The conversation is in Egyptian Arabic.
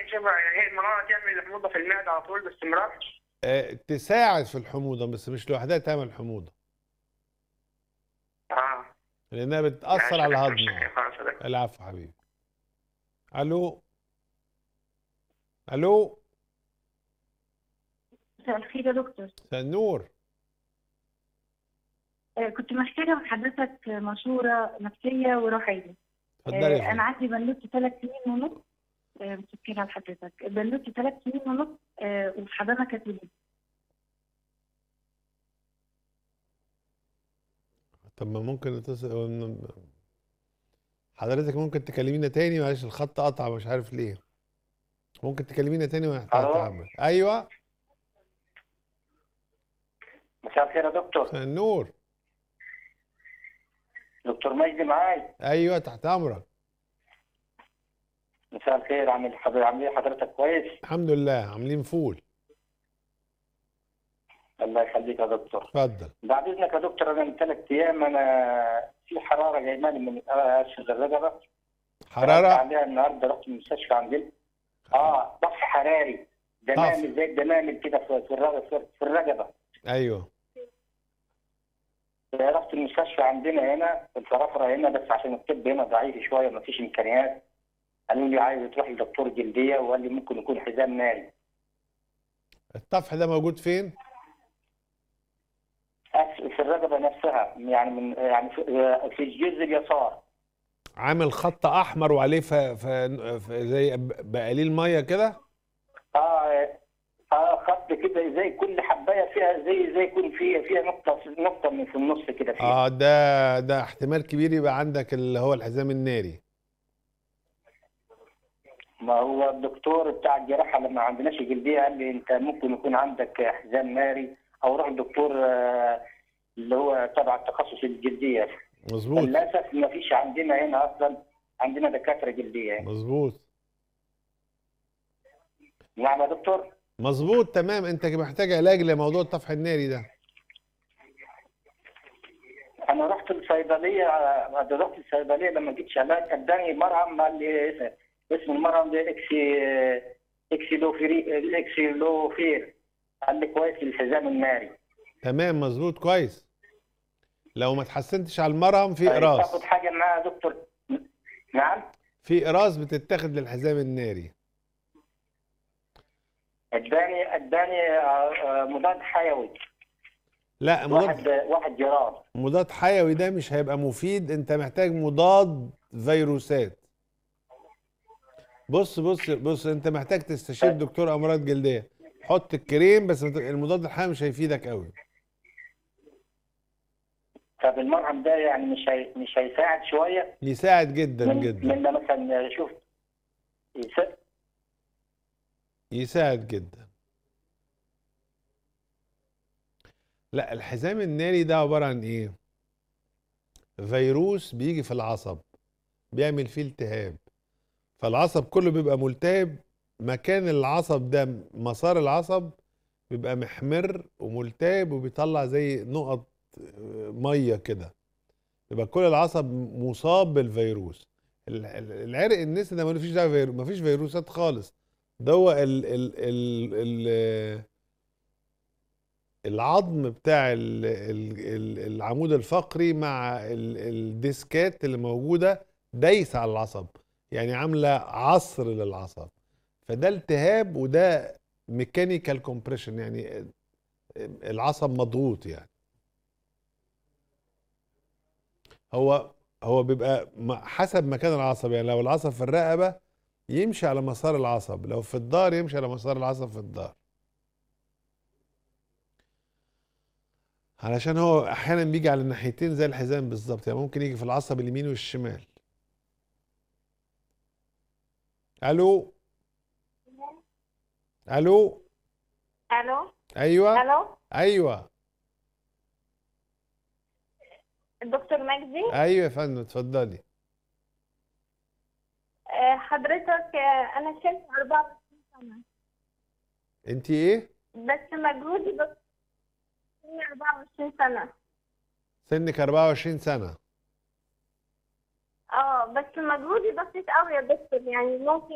شبه يعني هي المراره تعمل حموضه في المعده على طول باستمرار آه، تساعد في الحموضه بس مش لوحدها تعمل حموضه اه لانها بتاثر يعني على شكراً، الهضم شكراً، خلاص يا دكتور. العفو حبيبي الو الو مساء الخير يا دكتور مساء النور آه، كنت محتاجة من حضرتك مشورة نفسية وروحية اتفضلي يا آه، فندم أنا عندي بنوتي ثلاث سنين ونص آه، متشكرة لحضرتك بنوتي ثلاث سنين ونص آه، وفي حضانة كاثوليك طب ما ممكن نتصل حضرتك ممكن تكلمينا تاني معلش الخط قطع مش عارف ليه ممكن تكلمينا تاني ألو؟ ونتعامل ايوه مساء الخير يا دكتور مساء النور دكتور مجدي معاي ايوه تحت امرك مساء الخير عامل حضرتك عامل ايه حضرتك كويس الحمد لله عاملين فول الله يخليك يا دكتور اتفضل بعد اذنك يا دكتور انا من ثلاث ايام انا في حراره جايباني من اسفل الرقبه رحت حراره عليها النهارده رحت المستشفى عندنا اه ضغط حراري دمامل زي الدمامل كده في في الرقبه في الرقبه ايوه رحت المستشفى عندنا هنا في الفرافره هنا بس عشان الطب هنا ضعيف شويه ما فيش امكانيات قالوا لي عايز تروح لدكتور جلديه وقال لي ممكن يكون حزام ناري الطفح ده موجود فين أس- في الرقبه نفسها يعني من يعني في, في الجزء اليسار عامل خط احمر وعليه ف... ف... ف... زي ب- بقليل ميه كده اه اه خط كده زي كل حبايه فيها زي زي يكون فيها فيها نقطه نقطه من في النص كده فيها اه ده ده احتمال كبير يبقى عندك اللي هو الحزام الناري ما هو الدكتور بتاع الجراحه لما عندناش جلديه قال لي انت ممكن يكون عندك حزام ناري او روح لدكتور آه، اللي هو تبع التخصص الجلديه مظبوط للاسف ما فيش عندنا هنا اصلا عندنا دكاتره جلديه مظبوط نعم يا دكتور مظبوط تمام انت محتاج علاج لموضوع الطفح الناري ده انا رحت الصيدليه آه، رحت الصيدليه لما جيت علاج اداني مرهم قال لي اسم المرهم ده اكسي اكسيلوفيري اكسيلوفير قال لي كويس للحزام الناري تمام مظبوط كويس لو ما اتحسنتش على المرهم في طيب، اقراص تاخد حاجه معاها يا دكتور نعم في اقراص بتتاخد للحزام الناري اداني اداني آه، آه، مضاد حيوي لا واحد مضاد واحد جرام مضاد حيوي ده مش هيبقى مفيد انت محتاج مضاد فيروسات بص بص بص انت محتاج تستشير دكتور امراض جلديه حط الكريم بس مت- المضاد الحيوي مش هيفيدك قوي طب المرهم ده يعني مش هي... مش هيساعد شويه يساعد جدا من جدا من مثلا شوف يس- يساعد جدا لا الحزام الناري ده عبارة عن ايه فيروس بيجي في العصب بيعمل فيه التهاب فالعصب كله بيبقى ملتهب مكان العصب ده مسار العصب بيبقى محمر وملتهب وبيطلع زي نقط آه، ميه كده يبقى كل العصب مصاب بالفيروس ال- ال- العرق النسي ده مفيش دعوه فيروس مفيش فيروسات خالص ده هو ال ال ال ال العظم بتاع ال ال ال العمود الفقري مع ال الديسكات اللي موجوده دايسه على العصب يعني عامله عصر للعصب فده التهاب وده ميكانيكال كومبريشن يعني العصب مضغوط يعني هو هو بيبقى م- حسب مكان العصب يعني لو العصب في الرقبه يمشي على مسار العصب لو في الظهر يمشي على مسار العصب في الظهر علشان هو احيانا بيجي على الناحيتين زي الحزام بالظبط يعني ممكن يجي في العصب اليمين والشمال الو الو الو ايوه الو ايوه الدكتور مجدي ايوه يا فندم اتفضلي آه، حضرتك آه، انا شلت 24 سنه انت ايه بس مجهودي بس 24 سنه سنك 24 سنه اه بس مجهودي بسيط قوي يا دكتور يعني ممكن